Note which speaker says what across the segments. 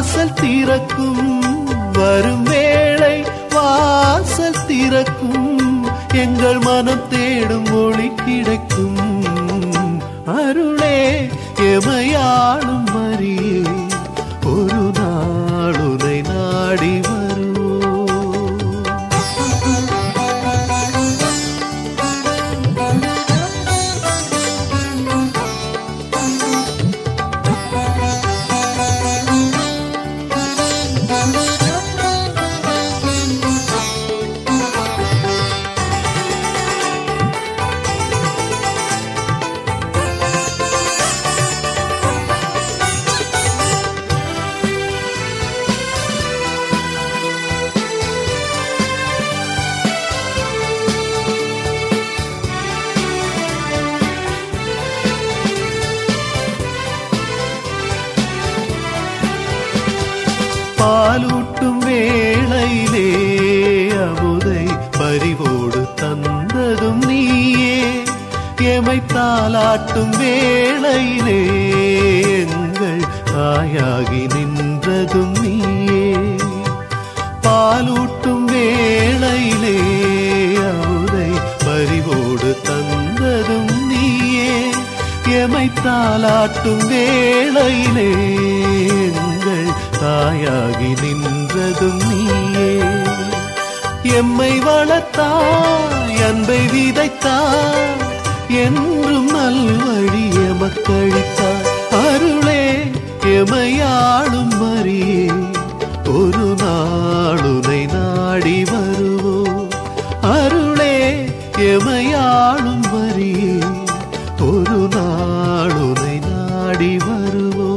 Speaker 1: வாசல் திறக்கும் வரும் வேளை வாசல் திறக்கும் எங்கள் மனம் தேடும் மொழி கிடைக்கும் அருளே எமையாளும் மரியே ஒரு நாளுனை நாடி வருவோம் பாலூட்டும் வேளையிலே அமுதை பறிவோடு தந்ததும் நீயே எமை தாலாட்டும் வேளையிலே எங்கள் தாயாகி நின்றதும் நீயே பாலூட்டும் வேளையிலே அமுதை பறிவோடு தந்ததும் நீயே எமை தாலாட்டும் வேளையிலே எங்கள் தாயாகி நின்றதும் நீயே எம்மை வளர்த்தாய் அன்பை விதைத்தாய் என்றும் நல்வழி எமக்கழித்தாய் அருளே எமையாளும் மரியே ஒரு நாளுனை நாடி வருவோம் அருளே எமையாளும் மரியே ஒரு நாளுனை நாடி வருவோம்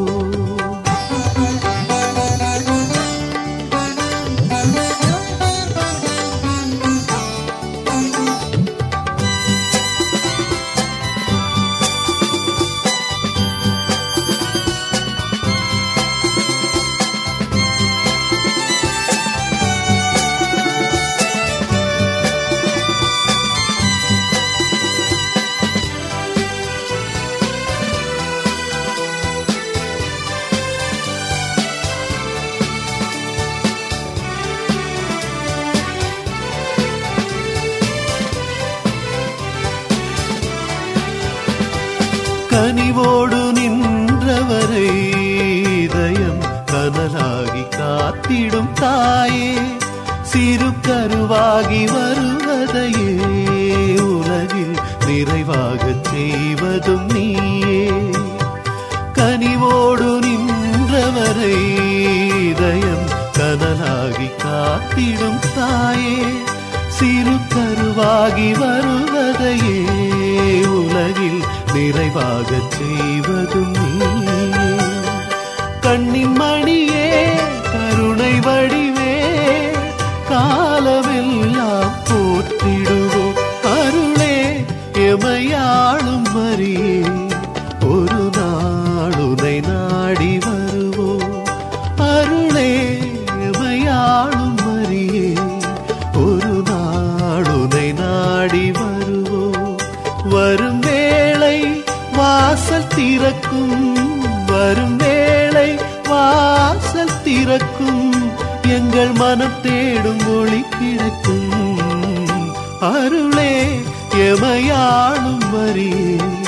Speaker 1: கனிவோடு நின்றவரை இதயம் கனலாகி காத்திடும் தாயே சிறு கருவாகி வருவதையே உலகில் நிறைவாகச் செய்வதும் நீயே கனிவோடு நின்றவரை இதயம் கனலாகி காத்திடும் தாயே சிறு கருவாகி வருவதையே உலகில் நிறைவாகச் செய்வதும் நீயே கண்ணின் மணியே கருணை வடிவே காலமெல்லாம் போற்றிடுவோம் அருளே எமையாளும் மரியே ஒரு நாளுனை நாடி வருவோம் அருளே எமையாளும் மரியே ஒரு நாளுனை நாடி வருவோம் வரும் வேளை வாசல் திறக்கும் வரும் வேளை வாசல் திறக்கும் எங்கள் மனம் தேடும் ஒளி கிடைக்கும் அருளே எமையாளும் மரியே